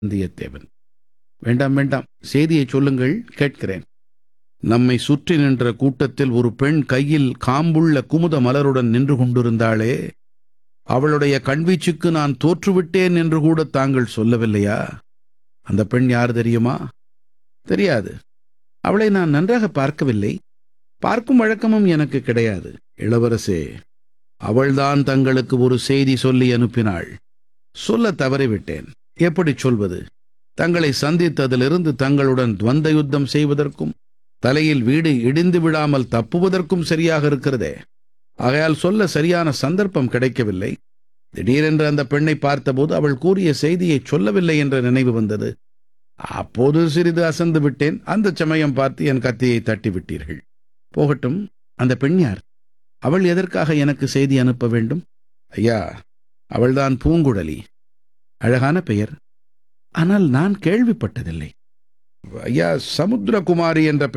வந்தியத்தேவன் வேண்டாம் வேண்டாம் செய்தியை சொல்லுங்கள் கேட்கிறேன் நம்மை சுற்றி நின்ற கூட்டத்தில் ஒரு பெண் கையில் காம்புள்ள குமுத மலருடன் நின்று கொண்டிருந்தாளே அவளுடைய கண்வீச்சுக்கு நான் தோற்றுவிட்டேன் என்று கூட தாங்கள் சொல்லவில்லையா அந்த பெண் யார் தெரியுமா தெரியாது அவளை நான் நன்றாக பார்க்கவில்லை பார்க்கும் வழக்கமும் எனக்கு கிடையாது இளவரசே அவள்தான் தங்களுக்கு ஒரு செய்தி சொல்லி அனுப்பினாள் சொல்ல தவறிவிட்டேன் எப்படி சொல்வது தங்களை சந்தித்ததிலிருந்து தங்களுடன் துவந்த யுத்தம் செய்வதற்கும் தலையில் வீடு இடிந்து விடாமல் தப்புவதற்கும் சரியாக இருக்கிறதே ஆகையால் சொல்ல சரியான சந்தர்ப்பம் கிடைக்கவில்லை திடீரென்று அந்த பெண்ணை பார்த்தபோது அவள் கூறிய செய்தியை சொல்லவில்லை என்ற நினைவு வந்தது அப்போது சிறிது அசந்து விட்டேன் அந்த சமயம் பார்த்து என் கத்தியை தட்டி விட்டீர்கள் போகட்டும் அந்த பெண் யார் அவள் எதற்காக எனக்கு செய்தி அனுப்ப வேண்டும் ஐயா அவள்தான் பூங்குழலி அழகான பெயர் ஆனால் நான் கேள்விப்பட்டதில்லை ஐயா சமுத்திரகுமாரி என்ற